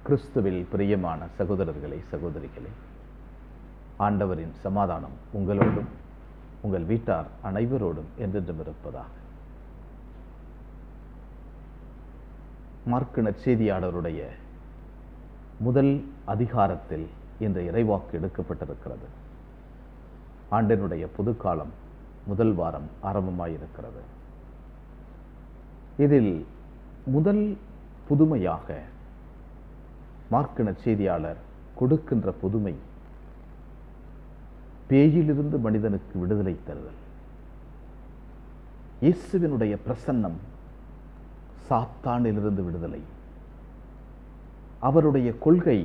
கிறிஸ்துவில் பிரியமான சகோதரர்களே சகோதரிகளே ஆண்டவரின் சமாதானம் உங்களோடும் உங்கள் வீட்டார் அனைவரோடும் என்றென்றும் இருப்பதாக மார்க்கு நற்செய்தியாளருடைய முதல் அதிகாரத்தில் இந்த இறைவாக்கு எடுக்கப்பட்டிருக்கிறது ஆண்டினுடைய புதுக்காலம் முதல் வாரம் ஆரம்பமாயிருக்கிறது இதில் முதல் புதுமையாக மார்க்கு நற்செய்தியாளர் கொடுக்கின்ற புதுமை பேயிலிருந்து மனிதனுக்கு விடுதலை தருதல் இயேசுவினுடைய பிரசன்னம் சாத்தானிலிருந்து விடுதலை அவருடைய கொள்கை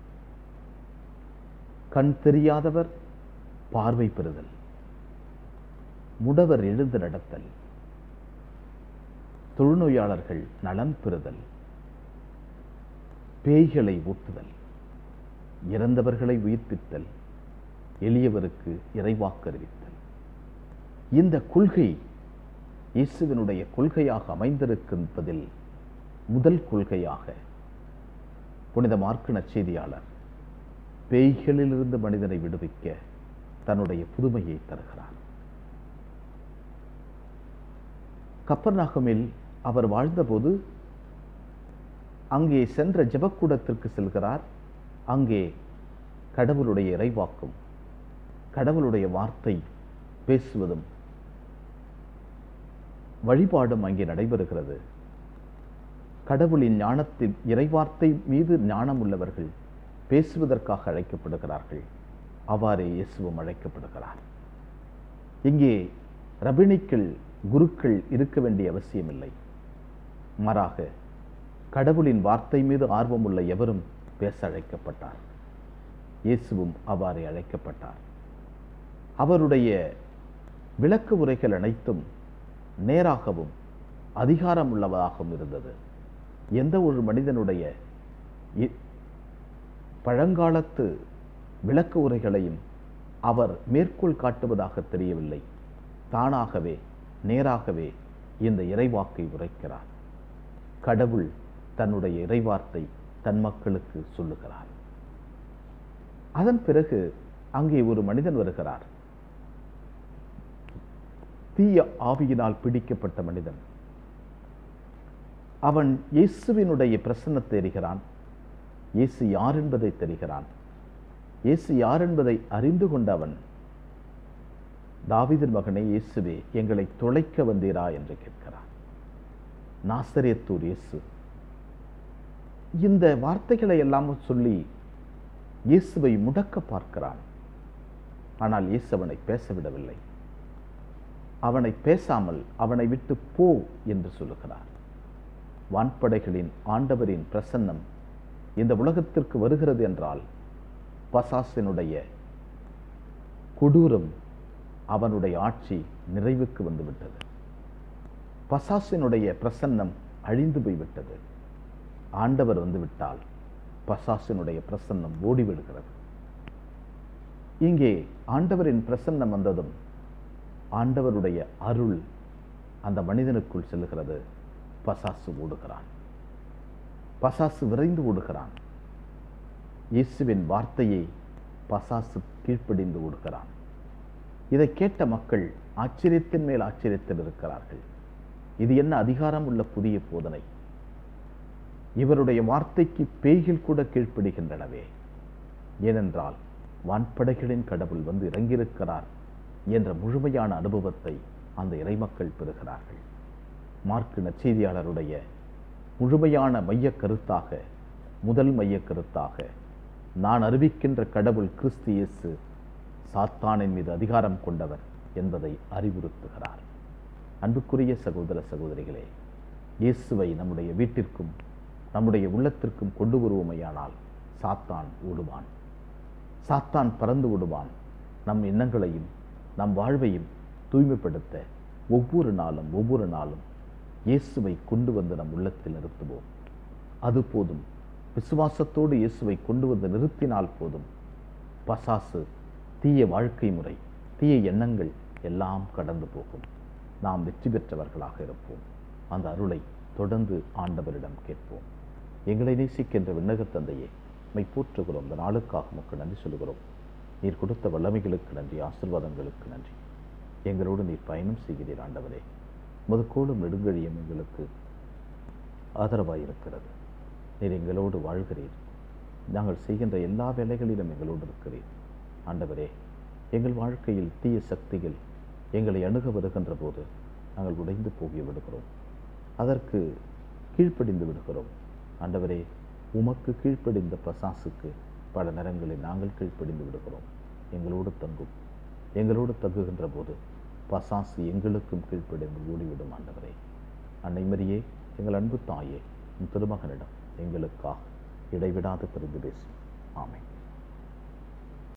கண் தெரியாதவர் பார்வை பெறுதல் முடவர் எழுந்து நடத்தல் தொழுநோயாளர்கள் நலன் பெறுதல் பேய்களை ஊட்டுதல் இறந்தவர்களை உயிர்ப்பித்தல் எளியவருக்கு இறைவாக்கு அறிவித்தல் இந்த கொள்கை இயேசுவினுடைய கொள்கையாக அமைந்திருக்கின்றதில் முதல் கொள்கையாக புனித மார்க்கு நற்செய்தியாளர் பேய்களிலிருந்து மனிதனை விடுவிக்க தன்னுடைய புதுமையை தருகிறார் கப்பர்நாகமில் அவர் வாழ்ந்தபோது அங்கே சென்ற ஜெபக்கூடத்திற்கு செல்கிறார் அங்கே கடவுளுடைய இறைவாக்கும் கடவுளுடைய வார்த்தை பேசுவதும் வழிபாடும் அங்கே நடைபெறுகிறது கடவுளின் ஞானத்தின் இறைவார்த்தை மீது ஞானம் உள்ளவர்கள் பேசுவதற்காக அழைக்கப்படுகிறார்கள் அவ்வாறே இயேசுவும் அழைக்கப்படுகிறார் இங்கே ரபிணிக்கள் குருக்கள் இருக்க வேண்டிய அவசியமில்லை மாறாக கடவுளின் வார்த்தை மீது ஆர்வமுள்ள எவரும் பேச அழைக்கப்பட்டார் இயேசுவும் அவ்வாறே அழைக்கப்பட்டார் அவருடைய விளக்க உரைகள் அனைத்தும் நேராகவும் அதிகாரம் உள்ளவதாகவும் இருந்தது எந்த ஒரு மனிதனுடைய இ- பழங்காலத்து விளக்க உரைகளையும் அவர் மேற்கோள் காட்டுவதாக தெரியவில்லை தானாகவே நேராகவே இந்த இறைவாக்கை உரைக்கிறார் கடவுள் தன்னுடைய இறைவார்த்தை தன் மக்களுக்கு சொல்லுகிறார் அதன் பிறகு அங்கே ஒரு மனிதன் வருகிறார் தீய ஆவியினால் பிடிக்கப்பட்ட மனிதன் அவன் இயேசுவினுடைய பிரசன்னத்தை அறிகிறான் இயேசு யார் என்பதை தெரிகிறான் இயேசு யார் என்பதை அறிந்து கொண்ட அவன் தாவீதின் மகனே இயேசுவே எங்களை தொலைக்க வந்தீரா என்று கேட்கிறான் நாசரேத்தூர் இயேசு இந்த வார்த்தைகளை எல்லாம் சொல்லி இயேசுவை முடக்க பார்க்கிறான் ஆனால் இயேசு அவனை பேசவிடவில்லை அவனை பேசாமல் அவனை விட்டு போ என்று சொல்லுகிறார் வான்படைகளின் ஆண்டவரின் பிரசன்னம் இந்த உலகத்திற்கு வருகிறது என்றால் பசாசினுடைய கொடூரம் அவனுடைய ஆட்சி நிறைவுக்கு வந்துவிட்டது பசாசினுடைய பிரசன்னம் அழிந்து போய்விட்டது ஆண்டவர் வந்துவிட்டால் பசாசினுடைய பிரசன்னம் ஓடிவிடுகிறது இங்கே ஆண்டவரின் பிரசன்னம் வந்ததும் ஆண்டவருடைய அருள் அந்த மனிதனுக்குள் செல்லுகிறது பசாசு ஓடுகிறான் பசாசு விரைந்து ஓடுகிறான் இயேசுவின் வார்த்தையை பசாசு கீழ்ப்படிந்து ஓடுகிறான் இதை கேட்ட மக்கள் ஆச்சரியத்தின் மேல் ஆச்சரியத்தில் இருக்கிறார்கள் இது என்ன அதிகாரம் உள்ள புதிய போதனை இவருடைய வார்த்தைக்கு பேய்கள் கூட கீழ்ப்படுகின்றனவே ஏனென்றால் வான்படைகளின் கடவுள் வந்து இறங்கியிருக்கிறார் என்ற முழுமையான அனுபவத்தை அந்த இறைமக்கள் பெறுகிறார்கள் மார்க்கு நற்செய்தியாளருடைய முழுமையான மையக் கருத்தாக முதல் மையக் கருத்தாக நான் அறிவிக்கின்ற கடவுள் கிறிஸ்து இயேசு சாத்தானின் மீது அதிகாரம் கொண்டவர் என்பதை அறிவுறுத்துகிறார் அன்புக்குரிய சகோதர சகோதரிகளே இயேசுவை நம்முடைய வீட்டிற்கும் நம்முடைய உள்ளத்திற்கும் கொண்டு வருவோமையானால் சாத்தான் ஓடுவான் சாத்தான் பறந்து விடுவான் நம் எண்ணங்களையும் நம் வாழ்வையும் தூய்மைப்படுத்த ஒவ்வொரு நாளும் ஒவ்வொரு நாளும் இயேசுவை கொண்டு வந்து நம் உள்ளத்தில் நிறுத்துவோம் அது போதும் விசுவாசத்தோடு இயேசுவை கொண்டு வந்து நிறுத்தினால் போதும் பசாசு தீய வாழ்க்கை முறை தீய எண்ணங்கள் எல்லாம் கடந்து போகும் நாம் வெற்றி பெற்றவர்களாக இருப்போம் அந்த அருளை தொடர்ந்து ஆண்டவரிடம் கேட்போம் எங்களை நேசிக்கின்ற விண்ணகத் தந்தையே மை போற்றுகிறோம் இந்த நாளுக்காக உமக்கு நன்றி சொல்கிறோம் நீர் கொடுத்த வல்லமைகளுக்கு நன்றி ஆசிர்வாதங்களுக்கு நன்றி எங்களோடு நீர் பயணம் செய்கிறீர் ஆண்டவரே முதுக்கோளும் நெடுங்கழியும் எங்களுக்கு ஆதரவாயிருக்கிறது நீர் எங்களோடு வாழ்கிறீர் நாங்கள் செய்கின்ற எல்லா வேலைகளிலும் எங்களோடு இருக்கிறீர் ஆண்டவரே எங்கள் வாழ்க்கையில் தீய சக்திகள் எங்களை அணுக வருகின்ற போது நாங்கள் உடைந்து போகி விடுகிறோம் அதற்கு கீழ்ப்படிந்து விடுகிறோம் ஆண்டவரே உமக்கு கீழ்ப்படிந்த பசாசுக்கு பல நேரங்களில் நாங்கள் கீழ்ப்படிந்து விடுகிறோம் எங்களோடு தங்கும் எங்களோடு தங்குகின்ற போது பசாசு எங்களுக்கும் கீழ்ப்படிந்து ஓடிவிடும் ஆண்டவரே அன்னை மரியே எங்கள் அன்பு தாயே உன் திருமகனிடம் எங்களுக்காக இடைவிடாது பிரிந்து பேசும் ஆமென்